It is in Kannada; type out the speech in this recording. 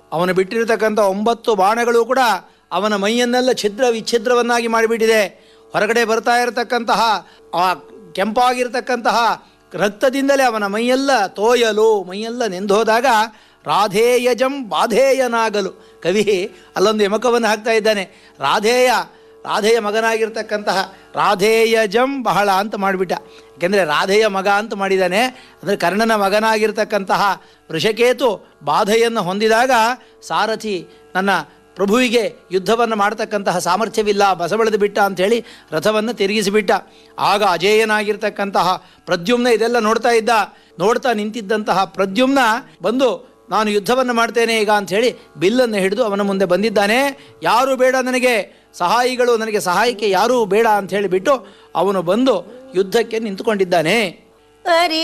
ಅವನು ಬಿಟ್ಟಿರತಕ್ಕಂಥ ಒಂಬತ್ತು ಬಾಣಗಳು ಕೂಡ ಅವನ ಮೈಯನ್ನೆಲ್ಲ ಛಿದ್ರ ವಿಚ್ಛಿದ್ರವನ್ನಾಗಿ ಮಾಡಿಬಿಟ್ಟಿದೆ ಹೊರಗಡೆ ಬರ್ತಾ ಇರತಕ್ಕಂತಹ ಆ ಕೆಂಪಾಗಿರ್ತಕ್ಕಂತಹ ರಕ್ತದಿಂದಲೇ ಅವನ ಮೈಯೆಲ್ಲ ತೋಯಲು ಮೈಯೆಲ್ಲ ನೆಂದೋದಾಗ ರಾಧೇಯಜಂ ಬಾಧೇಯನಾಗಲು ಕವಿ ಅಲ್ಲೊಂದು ಯಮಕವನ್ನು ಹಾಕ್ತಾ ಇದ್ದಾನೆ ರಾಧೇಯ ರಾಧೆಯ ಮಗನಾಗಿರ್ತಕ್ಕಂತಹ ರಾಧೇಯಜಂ ಬಹಳ ಅಂತ ಮಾಡಿಬಿಟ್ಟ ಯಾಕೆಂದರೆ ರಾಧೆಯ ಮಗ ಅಂತ ಮಾಡಿದ್ದಾನೆ ಅಂದರೆ ಕರ್ಣನ ಮಗನಾಗಿರ್ತಕ್ಕಂತಹ ವೃಷಕೇತು ಬಾಧೆಯನ್ನು ಹೊಂದಿದಾಗ ಸಾರಥಿ ನನ್ನ ಪ್ರಭುವಿಗೆ ಯುದ್ಧವನ್ನು ಮಾಡ್ತಕ್ಕಂತಹ ಸಾಮರ್ಥ್ಯವಿಲ್ಲ ಬಸಬಳೆದು ಬಿಟ್ಟ ಅಂಥೇಳಿ ರಥವನ್ನು ತಿರುಗಿಸಿಬಿಟ್ಟ ಆಗ ಅಜೇಯನಾಗಿರ್ತಕ್ಕಂತಹ ಪ್ರದ್ಯುಮ್ನ ಇದೆಲ್ಲ ನೋಡ್ತಾ ಇದ್ದ ನೋಡ್ತಾ ನಿಂತಿದ್ದಂತಹ ಪ್ರದ್ಯುಮ್ನ ಬಂದು ನಾನು ಯುದ್ಧವನ್ನು ಮಾಡ್ತೇನೆ ಈಗ ಅಂಥೇಳಿ ಬಿಲ್ಲನ್ನು ಹಿಡಿದು ಅವನ ಮುಂದೆ ಬಂದಿದ್ದಾನೆ ಯಾರೂ ಬೇಡ ನನಗೆ ಸಹಾಯಿಗಳು ನನಗೆ ಸಹಾಯಕ್ಕೆ ಯಾರೂ ಬೇಡ ಅಂತ ಹೇಳಿಬಿಟ್ಟು ಅವನು ಬಂದು ಯುದ್ಧಕ್ಕೆ ನಿಂತುಕೊಂಡಿದ್ದಾನೆ ಅರಿ